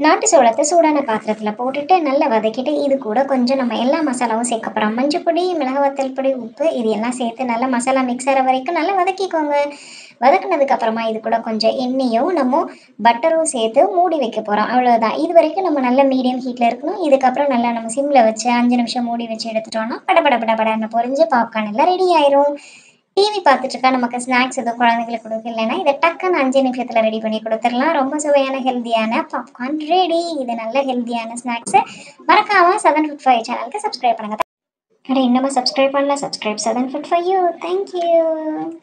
நாட்டு சோளத்தை சூடான பாத்திரத்தில் போட்டுட்டு நல்லா வதக்கிட்டு இது கூட கொஞ்சம் நம்ம எல்லா மசாலாவும் சேர்க்க போகிறோம் மஞ்சள் பொடி மிளகாவத்தல் பொடி உப்பு இது எல்லாம் சேர்த்து நல்லா மசாலா மிக்ஸ் ஆகிற வரைக்கும் நல்லா வதக்கிக்கோங்க வதக்குனதுக்கு அப்புறமா இது கூட கொஞ்சம் எண்ணெயும் நம்ம பட்டரும் சேர்த்து மூடி வைக்க போகிறோம் அவ்வளோதான் இது வரைக்கும் நம்ம நல்ல மீடியம் ஹீட்டில் இருக்கணும் இதுக்கப்புறம் நல்லா நம்ம சிம்மில் வச்சு அஞ்சு நிமிஷம் மூடி வச்சு எடுத்துட்டோம்னா பட பட பட படன்னு பொரிஞ்சு பாப்கார்ன் எல்லாம் ரெடி ஆயிரும் டிவி பார்த்துட்டு இருக்கா நமக்கு ஸ்நாக்ஸ் எதுவும் குழந்தைங்களுக்கு கொடுக்கலன்னா இதை டக்குன்னு அஞ்சு நிமிஷத்தில் ரெடி பண்ணி கொடுத்துடலாம் ரொம்ப சுவையான ஹெல்த்தியான பாப்கார்ன் ரெடி இது நல்ல ஹெல்த்தியான ஸ்நாக்ஸு மறக்காமல் செவன் ஃபுட் ஃபைவ் சேனலுக்கு சப்ஸ்கிரைப் பண்ணுங்க அட இன்னமும் சப்ஸ்கிரைப் பண்ணல subscribe seven food five you thank you